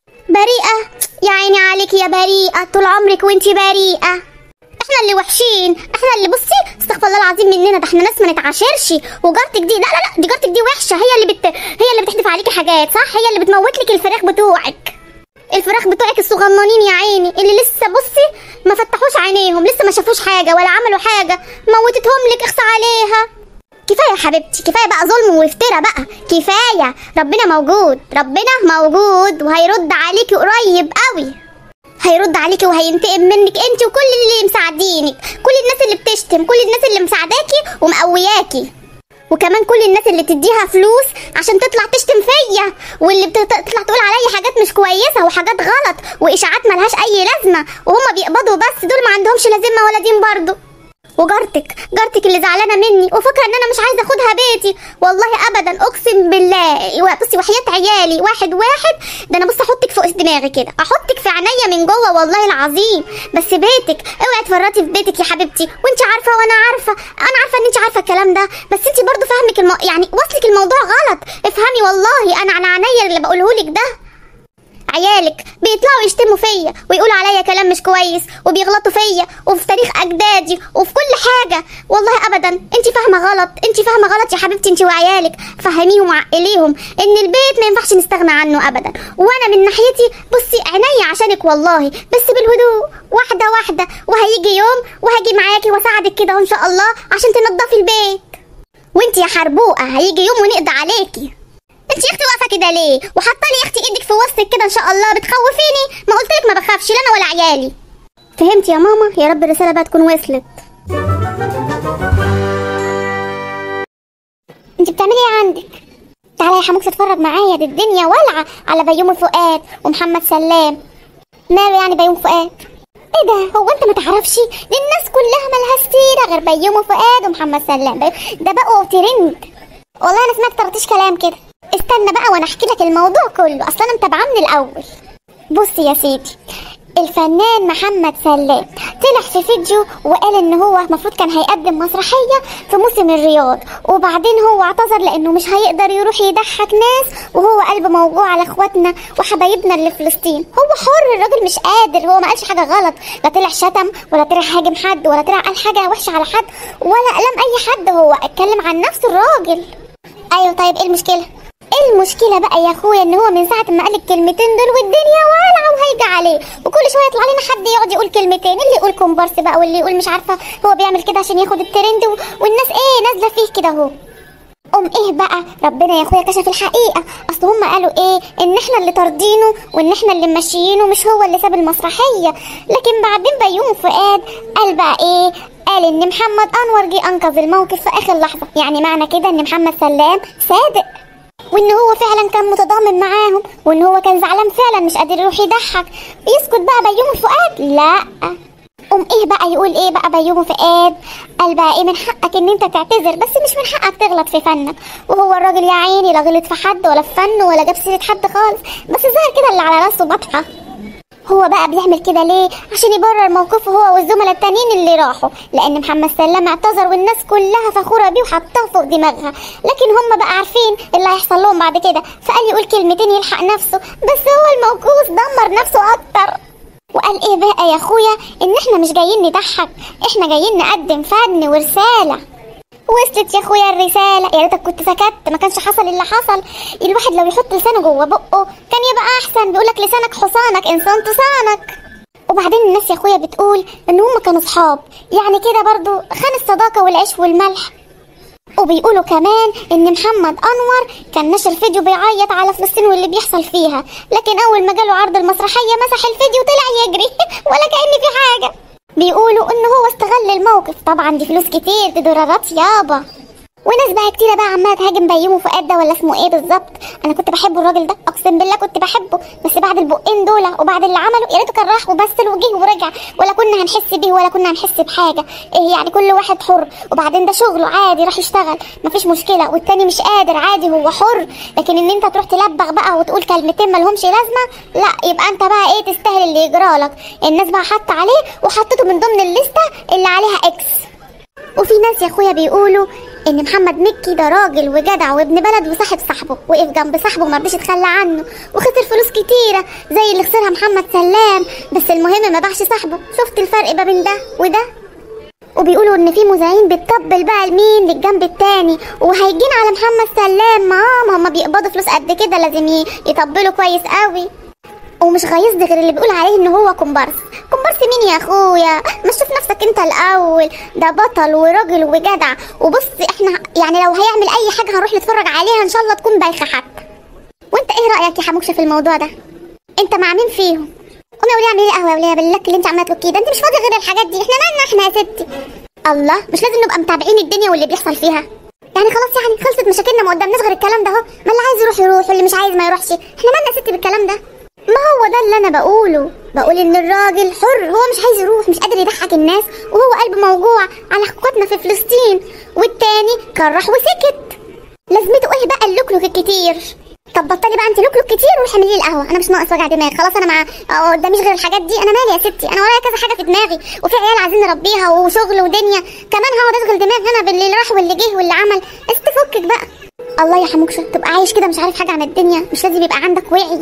A: بريئه يا عيني عليكي يا بريئه طول عمرك وانتي بريئه احنا اللي وحشين احنا اللي بصي استغفر الله العظيم مننا ده احنا ناس ما نتعاشرش وجارتك دي لا لا لا دي جارتك دي وحشه هي اللي بت... هي اللي بتحدف عليكي حاجات صح هي اللي بتموت لك الفراخ بتوعك الفراخ بتوعك الصغننين يا عيني اللي لسه بصي ما فتحوش عينيهم لسه ما شافوش حاجه ولا عملوا حاجه موتتهم لك اخصى عليها كفايه يا حبيبتي كفايه بقى ظلم وافتراء بقى كفايه ربنا موجود ربنا موجود وهيرد عليكي قريب قوي هيرد عليكي وهينتقم منك انت وكل اللي مساعدينك كل الناس اللي بتشتم كل الناس اللي مساعداكي ومقوياكي وكمان كل الناس اللي تديها فلوس عشان تطلع تشتم فيا واللي بتطلع تقول عليا حاجات مش كويسه وحاجات غلط واشاعات ملهاش اي لازمه وهما بيقبضوا بس دول ما عندهمش لا ذمه ولا دين برضه وجارتك جارتك اللي زعلانه مني وفاكره ان انا مش عايزه اخدها بيتي والله ابدا اقسم بالله بصي وحياه عيالي واحد واحد ده انا بص احطك فوق دماغي كده احطك في عينيا من جوه والله العظيم بس بيتك اوعي تفرطي في بيتك يا حبيبتي وانت عارفه وانا عارفه انا عارفه ان انت عارفه الكلام ده بس انت برضو فاهمك الم... يعني وصلك الموضوع غلط افهمي والله انا على عينيا اللي بقوله لك ده عيالك بيطلعوا يشتموا فيا ويقولوا عليا كلام مش كويس وبيغلطوا فيا وفي تاريخ اجدادي وفي كل حاجه والله ابدا انت فاهمه غلط انت فاهمه غلط يا حبيبتي انت وعيالك فهميهم وعقليهم ان البيت ما ينفعش نستغنى عنه ابدا وانا من ناحيتي بصي عينيا عشانك والله بس بالهدوء واحده واحده وهيجي يوم وهاجي معاكي واساعدك كده ان شاء الله عشان تنضفي البيت وانت يا حربوقه هيجي يوم ونقضي عليكي انت يا اختي واقفه كده ليه وحاطه لي يا اختي ايدك في وسطك كده ان شاء الله بتخوفيني ما قلت لك ما بخافش لا انا ولا عيالي فهمت يا ماما يا رب الرساله بقى تكون وصلت انت بتعملي ايه عندك تعالى يا حموك تتفرج معايا دي الدنيا والعه على بيومي فؤاد ومحمد سلام ماله يعني بيومي فؤاد ايه ده هو انت ما تعرفش دي الناس كلها مالهاش سيره غير بيومي فؤاد ومحمد سلام ده بقوا ترند والله انا سمعت طرطيش كلام كده استنى بقى وانا احكي لك الموضوع كله اصلا انا متابعاه من الاول بص يا سيدي الفنان محمد سلام طلع في فيديو وقال ان هو المفروض كان هيقدم مسرحيه في موسم الرياض وبعدين هو اعتذر لانه مش هيقدر يروح يضحك ناس وهو قلبه موجوع على اخواتنا وحبايبنا اللي في فلسطين هو حر الراجل مش قادر هو ما قالش حاجه غلط لا طلع شتم ولا طلع هاجم حد ولا طلع قال حاجه وحشه على حد ولا قلم اي حد هو اتكلم عن نفسه الراجل ايوه طيب ايه المشكله ايه المشكلة بقى يا اخويا ان هو من ساعة ما قال الكلمتين دول والدنيا والعة وهيجي عليه وكل شوية يطلع لنا حد يقعد يقول كلمتين اللي يقول كومبارس بقى واللي يقول مش عارفة هو بيعمل كده عشان ياخد الترند و... والناس ايه نازلة فيه كده اهو ام ايه بقى ربنا يا اخويا كشف الحقيقة اصل هم قالوا ايه ان احنا اللي طاردينه وان احنا اللي ماشيينه مش هو اللي ساب المسرحية لكن بعدين بيوم فؤاد قال بقى ايه قال ان محمد انور جه انقذ الموقف في اخر لحظة يعني معنى كده ان محمد سلام صادق وان هو فعلا كان متضامن معاهم وان هو كان زعلان فعلا مش قادر يروح يضحك يسكت بقى بيومي فؤاد لا ام ايه بقى يقول ايه بقى بيومي فؤاد قال بقى ايه من حقك ان انت تعتذر بس مش من حقك تغلط في فنك وهو الراجل يا عيني لا غلط في حد ولا في فنه ولا جاب سيره حد خالص بس ظهر كده اللي على راسه بطحه هو بقى بيعمل كده ليه عشان يبرر موقفه هو والزملاء التانيين اللي راحوا لان محمد سلام اعتذر والناس كلها فخوره بيه وحطاه فوق دماغها لكن هم بقى عارفين اللي هيحصل لهم بعد كده فقال يقول كلمتين يلحق نفسه بس هو الموقوف دمر نفسه اكتر وقال ايه بقى يا اخويا ان احنا مش جايين نضحك احنا جايين نقدم فن ورساله وصلت يا اخويا الرساله يا ريتك كنت سكت ما كانش حصل اللي حصل الواحد لو يحط لسانه جوه بقه كان يبقى احسن بيقولك لسانك حصانك انسان تصانك وبعدين الناس يا اخويا بتقول ان هم كانوا صحاب يعني كده برضو خان الصداقه والعيش والملح وبيقولوا كمان ان محمد انور كان نشر فيديو بيعيط على فلسطين واللي بيحصل فيها لكن اول ما جاله عرض المسرحيه مسح الفيديو وطلع يجري ولا كان في حاجه بيقولوا ان هو استغل الموقف طبعا دي فلوس كتير دي دولارات يابا وناس بقى كتيرة بقى عمالة تهاجم بيومي فؤاد ده ولا اسمه ايه بالظبط انا كنت بحبه الراجل ده اقسم بالله كنت بحبه بس بعد البقين دول وبعد اللي عمله يا ريته كان راح وبسل وجه ورجع ولا كنا هنحس بيه ولا كنا هنحس بحاجة ايه يعني كل واحد حر وبعدين ده شغله عادي راح يشتغل مفيش مشكلة والتاني مش قادر عادي هو حر لكن ان انت تروح تلبغ بقى وتقول كلمتين ملهمش لازمة لا يبقى انت بقى ايه تستاهل اللي يجرالك الناس بقى حط عليه وحطته من ضمن الليستة اللي عليها اكس وفي ناس يا اخويا بيقولوا ان محمد مكي ده راجل وجدع وابن بلد وصاحب صاحبه وقف جنب صاحبه ومرضيش يتخلى عنه وخسر فلوس كتيره زي اللي خسرها محمد سلام بس المهم ما باعش صاحبه شفت الفرق ما بين ده وده وبيقولوا ان في مذيعين بتطبل بقى لمين للجنب التاني وهيجين على محمد سلام ما ما هم بيقبضوا فلوس قد كده لازم ي- يطبلوا كويس قوي ومش غيظني غير اللي بيقول عليه ان هو كومبارس كومبارس مين يا اخويا ما تشوف نفسك انت الاول ده بطل وراجل وجدع وبص احنا يعني لو هيعمل اي حاجه هنروح نتفرج عليها ان شاء الله تكون بايخه حتى وانت ايه رايك يا حموكشه في الموضوع ده انت مع مين فيهم قومي يا وليه اعملي قهوه يا وليه باللك اللي انت عماله تلوكيه ده انت مش فاضيه غير الحاجات دي احنا مالنا احنا يا ستي الله مش لازم نبقى متابعين الدنيا واللي بيحصل فيها يعني خلاص يعني خلصت مشاكلنا ما قدامناش غير الكلام ده اهو ما اللي عايز يروح يروح واللي مش عايز ما يروحش احنا مالنا يا ستي بالكلام ده ما هو ده اللي انا بقوله بقول ان الراجل حر هو مش عايز يروح مش قادر يضحك الناس وهو قلبه موجوع على اخواتنا في فلسطين والتاني كان راح وسكت لازمته ايه بقى اللوكلوك الكتير طب بطلي بقى انت لوكلوك كتير وروحي اعملي لي القهوه انا مش ناقص وجع دماغ خلاص انا مع اه قداميش غير الحاجات دي انا مالي يا ستي انا ورايا كذا حاجه في دماغي وفي عيال عايزين نربيها وشغل ودنيا كمان هقعد اشغل دماغي انا باللي راح واللي جه واللي عمل استفكك بقى الله يا حموكشه تبقى عايش كده مش عارف حاجه عن الدنيا مش لازم يبقى عندك وعي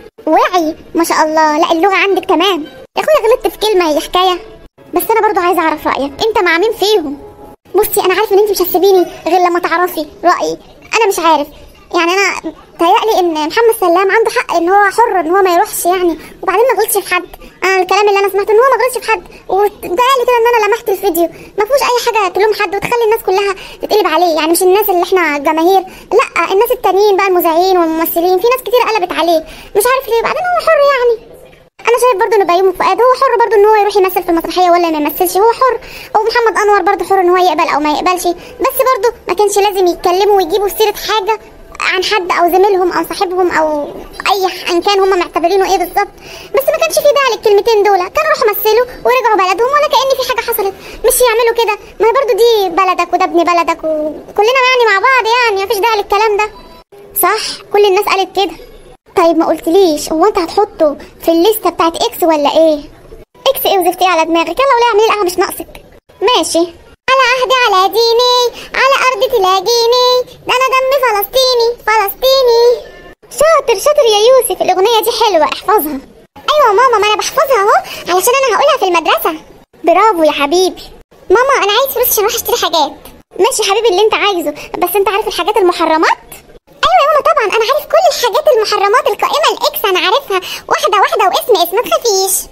A: وعي ما شاء الله لا اللغه عندك تمام يا اخويا غلطت في كلمه هي حكايه بس انا برضو عايزه اعرف رايك انت مع مين فيهم بصي انا عارفه ان انت مش هتسيبيني غير لما تعرفي رايي انا مش عارف يعني انا تهيألي ان محمد سلام عنده حق ان هو حر ان هو ما يروحش يعني وبعدين ما غلطش في حد انا الكلام اللي انا سمعته ان هو ما غلطش في حد وتهيألي كده ان انا لمحت الفيديو ما فيهوش اي حاجه تلوم حد وتخلي الناس كلها تتقلب عليه يعني مش الناس اللي احنا جماهير لا الناس التانيين بقى المذيعين والممثلين في ناس كتير قلبت عليه مش عارف ليه بعدين هو حر يعني انا شايف برضه ان بيومي فؤاد هو حر برضه ان هو يروح يمثل في المسرحيه ولا ما يمثلش هو حر ومحمد انور برضه حر ان هو يقبل او ما يقبلش بس برضه ما كانش لازم يتكلموا ويجيبوا سيره حاجه عن حد او زميلهم او صاحبهم او اي ح- ان كان هم معتبرينه ايه بالظبط بس ما كانش في داعي للكلمتين دول كانوا راحوا مثلوا ورجعوا بلدهم ولا كأن في حاجه حصلت مش يعملوا كده ما هي برضه دي بلدك وده ابن بلدك وكلنا يعني مع بعض يعني مفيش داعي للكلام ده صح كل الناس قالت كده طيب ما قلتليش هو انت هتحطه في الليسته بتاعت اكس ولا ايه اكس ايه وزفتيه على دماغك يلا ولا اعملي القهوه مش ناقصك ماشي على عهدي على ديني على ارض تلاقيني ده انا دم فلسطيني فلسطيني شاطر شاطر يا يوسف الاغنيه دي حلوه احفظها ايوه ماما ما انا بحفظها اهو علشان انا هقولها في المدرسه برافو يا حبيبي ماما انا عايز فلوس عشان اروح اشتري حاجات ماشي يا حبيبي اللي انت عايزه بس انت عارف الحاجات المحرمات ايوه يا ماما طبعا انا عارف كل الحاجات المحرمات القائمه الاكس انا عارفها واحده واحده واسم اسم ما تخافيش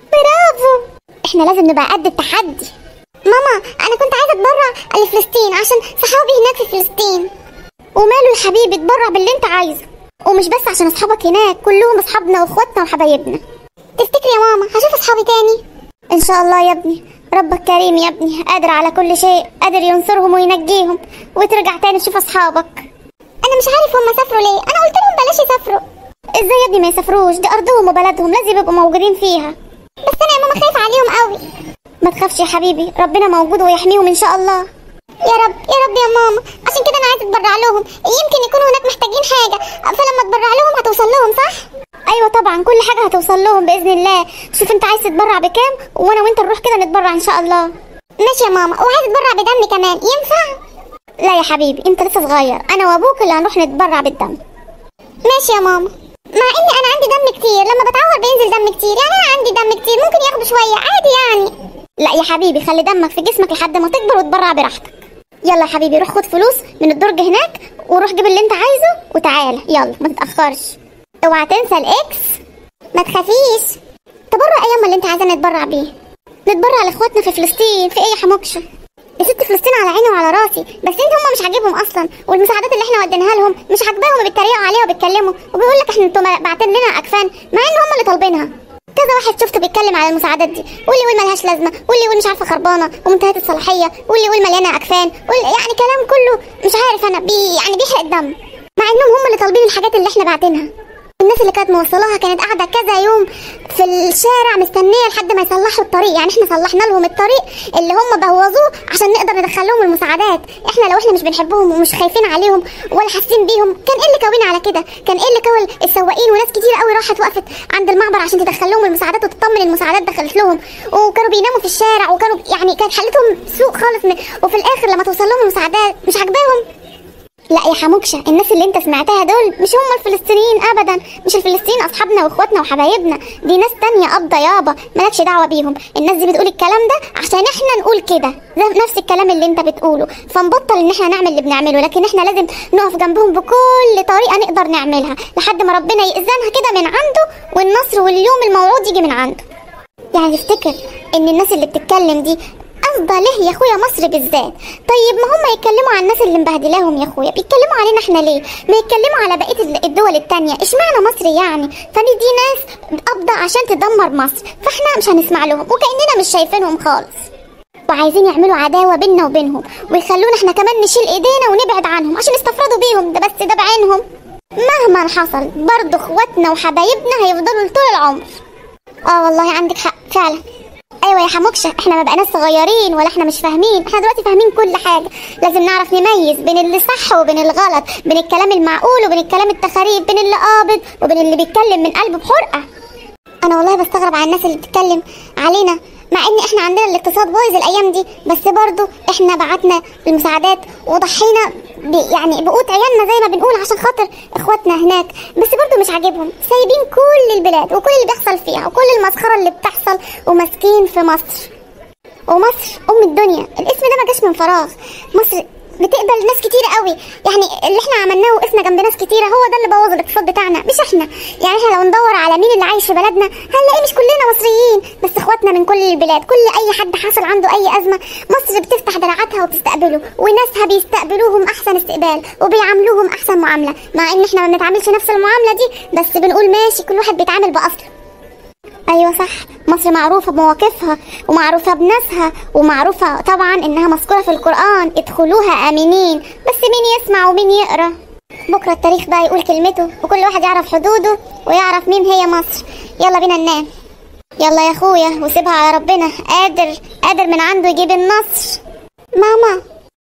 A: برافو احنا لازم نبقى قد التحدي ماما انا كنت عايزه اتبرع لفلسطين عشان صحابي هناك في فلسطين وماله يا حبيبي اتبرع باللي انت عايزه ومش بس عشان اصحابك هناك كلهم اصحابنا واخواتنا وحبايبنا تفتكري يا ماما هشوف اصحابي تاني ان شاء الله يا ابني ربك كريم يا ابني قادر على كل شيء قادر ينصرهم وينجيهم وترجع تاني تشوف اصحابك انا مش عارف هم سافروا ليه انا قلت لهم بلاش يسافروا ازاي يا ابني ما يسافروش دي ارضهم وبلدهم لازم يبقوا موجودين فيها بس انا يا ماما خايفه عليهم قوي ما تخافش يا حبيبي ربنا موجود ويحميهم ان شاء الله يا رب يا رب يا ماما عشان كده انا عايزه اتبرع لهم يمكن يكونوا هناك محتاجين حاجه فلما اتبرع لهم هتوصل لهم صح ايوه طبعا كل حاجه هتوصل لهم باذن الله شوف انت عايز تتبرع بكام وانا وانت نروح كده نتبرع ان شاء الله ماشي يا ماما وعايز اتبرع بدمي كمان ينفع لا يا حبيبي انت لسه صغير انا وابوك اللي هنروح نتبرع بالدم ماشي يا ماما مع اني انا عندي دم كتير لما بتعور بينزل دم كتير يعني انا عندي دم كتير ممكن ياخدوا شويه عادي يعني لا يا حبيبي خلي دمك في جسمك لحد ما تكبر وتبرع براحتك يلا يا حبيبي روح خد فلوس من الدرج هناك وروح جيب اللي انت عايزه وتعالى يلا ما تتاخرش اوعى تنسى الاكس ما تخافيش تبرع ايه ياما اللي انت عايزاه نتبرع بيه نتبرع لاخواتنا في فلسطين في ايه يا حموكشه يا ست فلسطين على عيني وعلى راسي بس انت هم مش عاجبهم اصلا والمساعدات اللي احنا وديناها لهم مش عاجباهم وبيتريقوا عليها وبيتكلموا وبيقول لك احنا انتوا باعتين لنا اكفان مع ان هم اللي طالبينها كذا واحد شفته بيتكلم على المساعدات دي واللي يقول ملهاش لازمه واللي يقول مش عارفه خربانه ومنتهيه الصلاحيه واللي يقول مليانه اكفان واللي يعني كلام كله مش عارف انا بي يعني بيحرق الدم مع انهم هم اللي طالبين الحاجات اللي احنا باعتينها الناس اللي كانت موصلاها كانت قاعده كذا يوم في الشارع مستنيه لحد ما يصلحوا الطريق يعني احنا صلحنا لهم الطريق اللي هم بوظوه عشان نقدر ندخل لهم المساعدات احنا لو احنا مش بنحبهم ومش خايفين عليهم ولا حاسين بيهم كان ايه اللي كوينا على كده كان ايه اللي كون السواقين وناس كتير قوي راحت وقفت عند المعبر عشان تدخل لهم المساعدات وتطمن المساعدات دخلت لهم وكانوا بيناموا في الشارع وكانوا يعني كانت حالتهم سوء خالص من وفي الاخر لما توصل لهم المساعدات مش عاجباهم لا يا حموكشة الناس اللي انت سمعتها دول مش هم الفلسطينيين ابدا مش الفلسطينيين اصحابنا واخواتنا وحبايبنا دي ناس تانية قبضة يابا مالكش دعوة بيهم الناس دي بتقول الكلام ده عشان احنا نقول كده ده نفس الكلام اللي انت بتقوله فنبطل ان احنا نعمل اللي بنعمله لكن احنا لازم نقف جنبهم بكل طريقة نقدر نعملها لحد ما ربنا يأذنها كده من عنده والنصر واليوم الموعود يجي من عنده يعني تفتكر ان الناس اللي بتتكلم دي قصده ليه يا اخويا مصر بالذات طيب ما هم يتكلموا عن الناس اللي مبهدلاهم يا اخويا بيتكلموا علينا احنا ليه ما يتكلموا على بقيه الدول التانية اشمعنى مصر يعني فدي دي ناس قابضه عشان تدمر مصر فاحنا مش هنسمع لهم وكاننا مش شايفينهم خالص وعايزين يعملوا عداوة بيننا وبينهم ويخلونا احنا كمان نشيل ايدينا ونبعد عنهم عشان يستفردوا بيهم ده بس ده بعينهم مهما حصل برضه اخواتنا وحبايبنا هيفضلوا طول العمر اه والله عندك حق فعلا ايوه يا حموكشه احنا ما بقناش صغيرين ولا احنا مش فاهمين احنا دلوقتي فاهمين كل حاجه لازم نعرف نميز بين اللي صح وبين الغلط بين الكلام المعقول وبين الكلام التخاريف بين اللي قابض وبين اللي بيتكلم من قلبه بحرقه انا والله بستغرب على الناس اللي بتتكلم علينا مع ان احنا عندنا الاقتصاد بايظ الايام دي بس برضو احنا بعتنا المساعدات وضحينا ب يعني بقوت عيالنا زي ما بنقول عشان خاطر اخواتنا هناك بس برضو مش عاجبهم سايبين كل البلاد وكل اللي بيحصل فيها وكل المسخره اللي بتحصل وماسكين في مصر ومصر ام الدنيا الاسم ده ما جاش من فراغ مصر بتقبل ناس كتير قوي يعني اللي احنا عملناه وقفنا جنب ناس كتيره هو ده اللي بوظ الاقتصاد بتاعنا مش احنا يعني احنا لو ندور على مين اللي عايش في بلدنا هنلاقي مش كلنا مصريين بس اخواتنا من كل البلاد كل اي حد حصل عنده اي ازمه مصر بتفتح دراعاتها وتستقبله وناسها بيستقبلوهم احسن استقبال وبيعاملوهم احسن معامله مع ان احنا ما بنتعاملش نفس المعامله دي بس بنقول ماشي كل واحد بيتعامل باصله ايوه صح مصر معروفه بمواقفها ومعروفه بناسها ومعروفه طبعا انها مذكوره في القران ادخلوها امنين بس مين يسمع ومين يقرا بكره التاريخ بقى يقول كلمته وكل واحد يعرف حدوده ويعرف مين هي مصر يلا بينا ننام يلا يا اخويا وسيبها على ربنا قادر قادر من عنده يجيب النصر ماما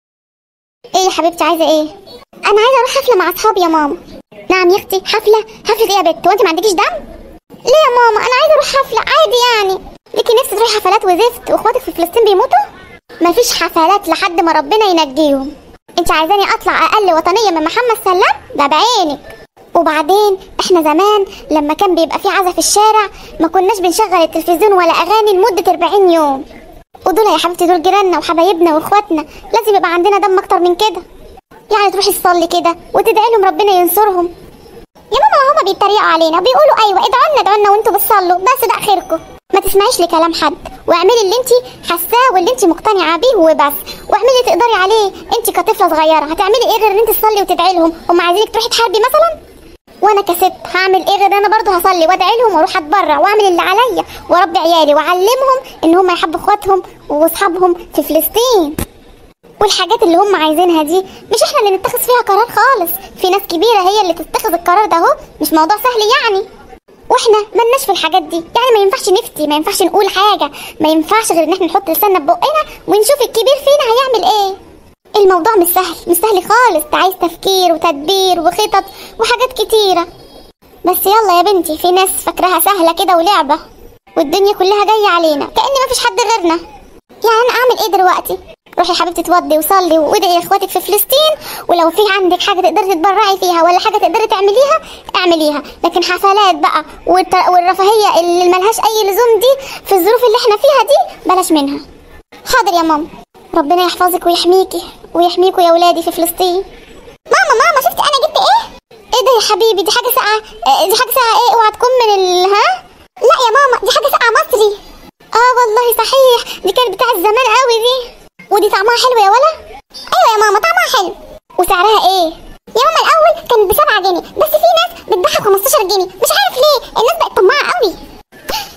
A: ايه يا حبيبتي عايزه ايه انا عايزه اروح حفله مع اصحابي يا ماما نعم يا اختي حفله حفله ايه يا بت وانت ما عندكيش دم ليه يا ماما انا عايزه اروح حفله عادي يعني ليكي نفسي تروحي حفلات وزفت واخواتك في فلسطين بيموتوا مفيش حفلات لحد ما ربنا ينجيهم انت عايزاني اطلع اقل وطنيه من محمد سلام ده بعينك وبعدين احنا زمان لما كان بيبقى في عزا في الشارع ما كناش بنشغل التلفزيون ولا اغاني لمده 40 يوم ودول يا حبيبتي دول جيراننا وحبايبنا واخواتنا لازم يبقى عندنا دم اكتر من كده يعني تروحي تصلي كده وتدعي لهم ربنا ينصرهم يا ماما هما بيتريقوا علينا بيقولوا ايوه ادعوا لنا ادعوا لنا وانتوا بتصلوا بس ده اخركم ما تسمعيش لكلام حد واعملي اللي انت حاساه واللي انت مقتنعه بيه وبس واعملي اللي تقدري عليه انت كطفله صغيره هتعملي ايه غير ان انت تصلي وتدعي لهم هم عايزينك تروحي تحاربي مثلا وانا كست هعمل ايه غير انا برضه هصلي وادعي لهم واروح اتبرع واعمل اللي عليا واربي عيالي واعلمهم ان هم يحبوا اخواتهم واصحابهم في فلسطين والحاجات اللي هم عايزينها دي مش احنا اللي نتخذ فيها قرار خالص في ناس كبيره هي اللي تتخذ القرار ده اهو مش موضوع سهل يعني واحنا ملناش في الحاجات دي يعني ما ينفعش نفتي ما ينفعش نقول حاجه ما ينفعش غير ان احنا نحط لساننا ببقنا ونشوف الكبير فينا هيعمل ايه الموضوع مش سهل مش سهل خالص ده عايز تفكير وتدبير وخطط وحاجات كتيره بس يلا يا بنتي في ناس فاكراها سهله كده ولعبه والدنيا كلها جايه علينا كأن مفيش حد غيرنا يعني انا اعمل ايه دلوقتي روحي يا حبيبتي اتوضي وصلي وادعي لاخواتك في فلسطين ولو في عندك حاجه تقدري تتبرعي فيها ولا حاجه تقدري تعمليها اعمليها لكن حفلات بقى والت- والرفاهيه اللي ملهاش اي لزوم دي في الظروف اللي احنا فيها دي بلاش منها حاضر يا ماما ربنا يحفظك ويحميكي ويحميكوا يا ولادي في فلسطين ماما ماما شفتي انا جبت ايه ايه ده يا حبيبي دي حاجه ساقعه آه، دي حاجه ساقعه ايه اوعى تكون من ال ها لا يا ماما دي حاجه ساقعه مصري اه والله صحيح دي كانت بتاعت زمان قوي دي ودي طعمها حلو يا ولا ايوه يا ماما طعمها حلو وسعرها ايه يا ماما الاول كانت بسبعة جنيه بس في ناس بتبيعها 15 جنيه مش عارف ليه الناس بقت طماعه قوي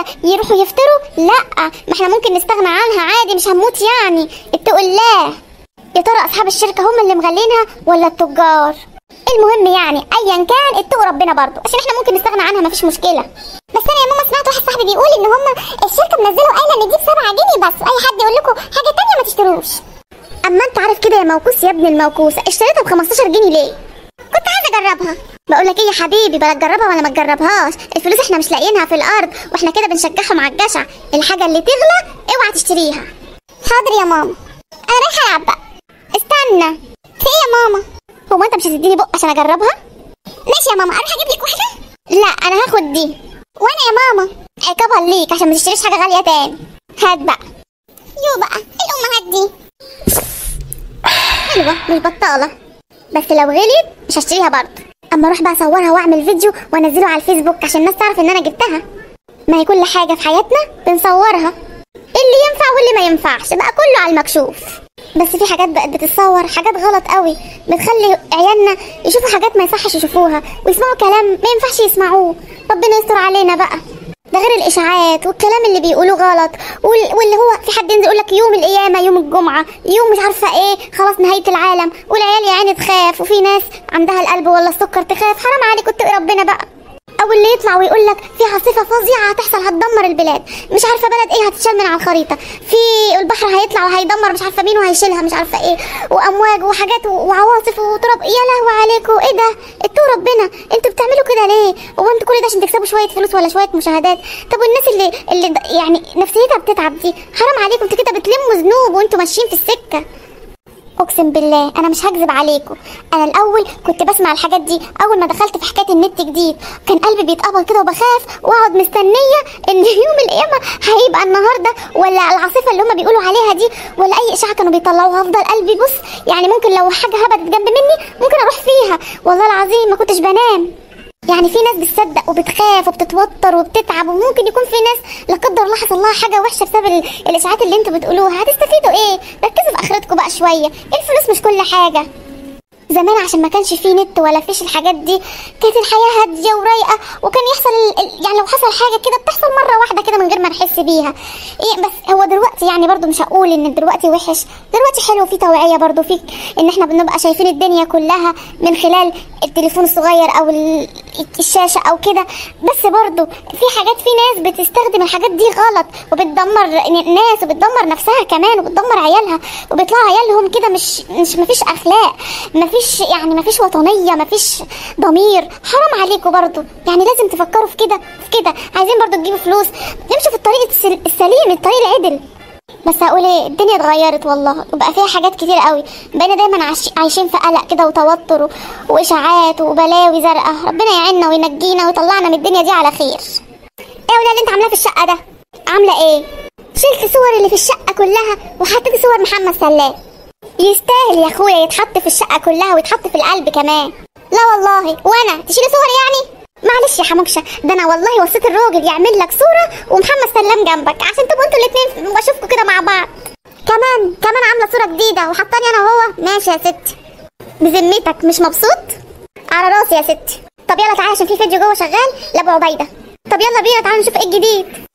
A: يروحوا يفطروا لا ما احنا ممكن نستغنى عنها عادي مش هنموت يعني اتقوا الله يا ترى اصحاب الشركه هم اللي مغلينها ولا التجار المهم يعني ايا كان اتقوا ربنا برضو عشان احنا ممكن نستغنى عنها مفيش مشكله بس انا يا ماما سمعت واحد صاحبي بيقول ان هم الشركه منزلوا قايله ان دي ب 7 جنيه بس اي حد يقول لكم حاجه تانية ما تشتروش اما انت عارف كده يا موكوس يا ابن الموكوس اشتريتها ب 15 جنيه ليه كنت عايزه اجربها بقول لك ايه يا حبيبي بلا تجربها ولا ما تجربهاش الفلوس احنا مش لاقيينها في الارض واحنا كده بنشجعهم على الجشع الحاجه اللي تغلى اوعى تشتريها حاضر يا ماما انا رايحه العب بقى استنى في ايه يا ماما هو انت مش هتديني بق عشان اجربها ماشي يا ماما اروح اجيب لك واحده لا انا هاخد دي وانا يا ماما عقابها ليك عشان ما تشتريش حاجه غاليه تاني هات بقى يو بقى الامهات دي حلوه مش بطاله بس لو غليت مش هشتريها برضه اما اروح بقى اصورها واعمل فيديو وانزله على الفيسبوك عشان الناس تعرف ان انا جبتها ما هي كل حاجه في حياتنا بنصورها اللي ينفع واللي ما ينفعش بقى كله على المكشوف بس في حاجات بقت بتتصور حاجات غلط قوي بتخلي عيالنا يشوفوا حاجات ما يصحش يشوفوها ويسمعوا كلام ما ينفعش يسمعوه ربنا يستر علينا بقى ده غير الاشاعات والكلام اللي بيقولوه غلط وال- واللي هو في حد ينزل يقول لك يوم القيامه يوم الجمعه يوم مش عارفه ايه خلاص نهايه العالم والعيال يا عيني تخاف وفي ناس عندها القلب ولا السكر تخاف حرام عليك اتقي ربنا بقى او اللي يطلع ويقول لك في عاصفه فظيعه هتحصل هتدمر البلاد مش عارفه بلد ايه هتتشال من على الخريطه في البحر هيطلع وهيدمر مش عارفه مين وهيشيلها مش عارفه ايه وامواج وحاجات وعواصف وتراب يا لهوي عليكم ايه ده اتقوا ربنا انتوا بتعملوا كده ليه هو انتوا كل ده عشان تكسبوا شويه فلوس ولا شويه مشاهدات طب والناس اللي اللي د- يعني نفسيتها بتتعب دي حرام عليكم انتوا كده بتلموا ذنوب وانتوا ماشيين في السكه اقسم بالله انا مش هكذب عليكم انا الاول كنت بسمع الحاجات دي اول ما دخلت في حكايه النت جديد كان قلبي بيتقبض كده وبخاف واقعد مستنيه ان يوم القيامه هيبقى النهارده ولا العاصفه اللي هم بيقولوا عليها دي ولا اي اشاعه كانوا بيطلعوها هفضل قلبي بص يعني ممكن لو حاجه هبطت جنب مني ممكن اروح فيها والله العظيم ما كنتش بنام يعني في ناس بتصدق وبتخاف وبتتوتر وبتتعب وممكن يكون في ناس لا قدر الله حصل لها حاجه وحشه بسبب ال- الاشاعات اللي انتوا بتقولوها هتستفيدوا ايه ركزوا في اخرتكم بقى شويه الفلوس مش كل حاجه زمان عشان ما كانش فيه نت ولا فيش الحاجات دي كانت الحياه هاديه ورايقه وكان يحصل ال... ال- يعني لو حصل حاجه كده بتحصل مره واحده كده من غير ما نحس بيها ايه بس هو دلوقتي يعني برضو مش هقول ان دلوقتي وحش دلوقتي حلو في توعيه برضو في ان احنا بنبقى شايفين الدنيا كلها من خلال التليفون الصغير او ال- الشاشه او كده بس برضو في حاجات في ناس بتستخدم الحاجات دي غلط وبتدمر ناس وبتدمر نفسها كمان وبتدمر عيالها وبيطلعوا عيالهم كده مش مش مفيش اخلاق مفيش يعني مفيش وطنيه مفيش ضمير حرام عليكم برضو يعني لازم تفكروا في كده في كده عايزين برضو تجيبوا فلوس امشوا في الطريق السل- السليم الطريق العدل بس هقول ايه الدنيا اتغيرت والله وبقى فيها حاجات كتير قوي بقينا دايما عايش- عايشين في قلق كده وتوتر و- واشاعات وبلاوي زرقاء ربنا يعيننا وينجينا ويطلعنا من الدنيا دي على خير ايه ولا اللي انت عاملاه في الشقه ده عامله ايه شلت صور اللي في الشقه كلها وحطيت صور محمد سلام يستاهل يا اخويا يتحط في الشقه كلها ويتحط في القلب كمان لا والله وانا تشيلي صور يعني معلش يا حموكشه ده انا والله وصيت الراجل يعمل لك صوره ومحمد سلام جنبك عشان تبقوا انتوا الاثنين واشوفكم كده مع بعض كمان كمان عامله صوره جديده وحطاني انا وهو ماشي يا ستي بذمتك مش مبسوط على راسي يا ستي طب يلا تعالى عشان في فيديو جوه شغال لابو عبيده طب يلا بينا تعالى نشوف ايه الجديد